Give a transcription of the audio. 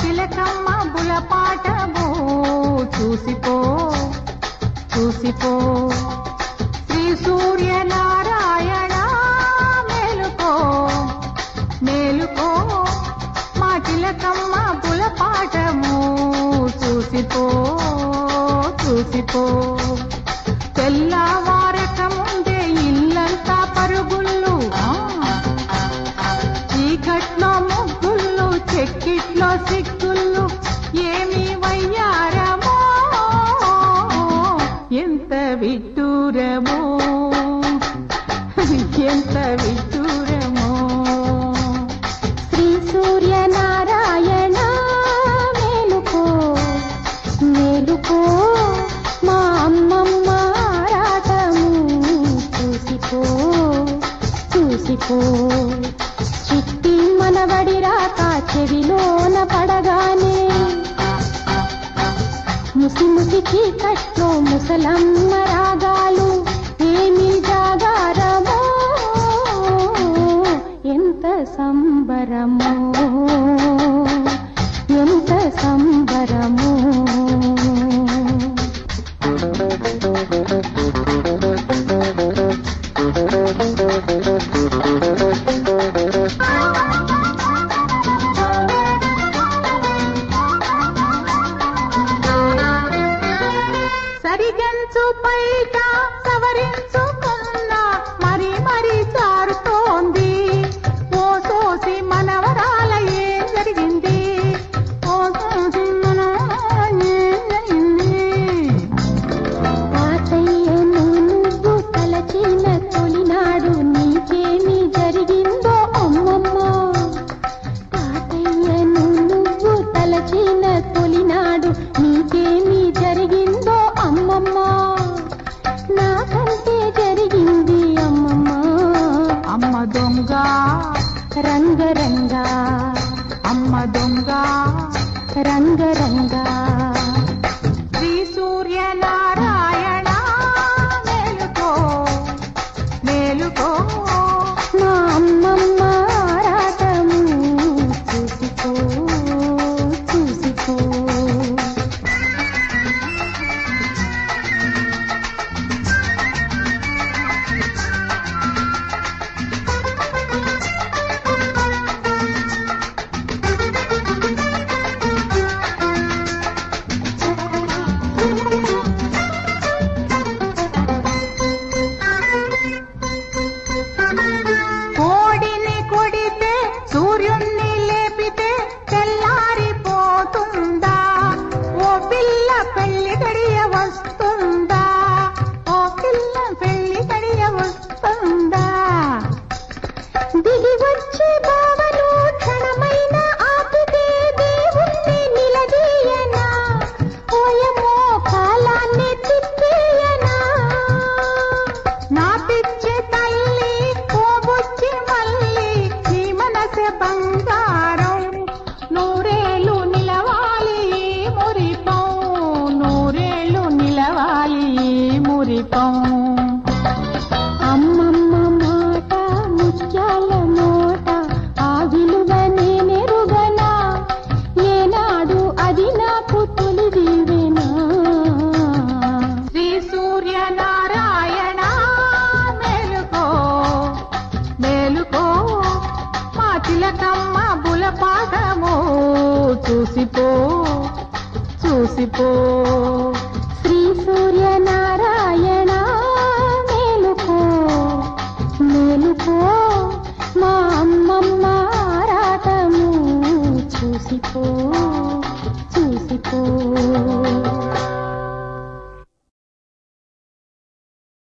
తిలకమ్మ బులపాటము చూసిపో చూసిపో శ్రీ సూర్యనారాయణ మేలుకో మేలుకో మా తిలకమ్మ బులపాటము చూసిపో చూసిపో తెల్లవారక ముందే ఇల్లంతా పరుగుళ్ళు ఆ, చీకట్లో ముగ్గుళ్ళు చెక్కిట్లో సిగ్గుళ్ళు ఏమి వయ్యారమో ఎంత విడ్డూరమో ఎంత విడ్డూరమో శ్రీ సూర్యనారాయణ మేలుకో మేలుకో మా అమ్మమ్మ ఆరాటము చూసిపో చూసిపో చిట్టి మనవడి రాక చెవిలోన పడగానే ముసి ముసి చీకట్లో ముసలమ్మ రాగాలు ఏమి జాగారమో ఎంత సంబరమో ఎంత సంబరమో సరిగంచు పైట సవరించుకున్న మరి మరి జారుతోంది ఓ సోసి మనవరాల ఏం జరిగింది ఓ సోసి మనవరాల ఏం జరిగింది తాతయ్యను నువ్వు తలచిన తొలినాడు నీకేమి జరిగిందో అమ్మమ్మ తాతయ్యను నువ్వు తలచిన తొలినాడు నీకేమి జరిగిందో అమ్మమ్మ నాకంటే జరిగింది అమ్మమ్మ అమ్మ దొంగ రంగరంగా అమ్మ దొంగ రంగరంగా శ్రీ సూర్యనారాయణ మేలుకో మేలుకో మా అమ్మమ్మ ఆరాటము చూసిపో చూసిపో కోడిని కొడితే సూర్యుణ్ణి లేపితే తెల్లారిపోతుందా ఓ పిల్ల పెళ్లి గడియ వస్తుందా ఓ పిల్ల పెళ్లి గడియ వస్తుందా దిగి వచ్చే భావను క్షణమైన ఆపితే దేవుణ్ణి నిలదీయనా ఓయమో కాలాన్ని తిప్పేయనా నా పిచ్చి తల్లి ఓ బుచ్చి మల్లి ఈ మనసె బంగారం నూరేళ్ళు నిలవాలి ఈ మురిపం నూరేళ్ళు నిలవాలి ఈ మురిపం అమ్మమ్మ మాట ముత్యాల మోట ఆ విలువ నేనెరుగనా ఏనాడు అది నాకు తొలి దీవెనా శ్రీ సూర్యనారాయణ మేలుకో మేలుకో మా తిలకమ్మ బులపాఠము చూసిపో చూసిపో శ్రీ సూర్య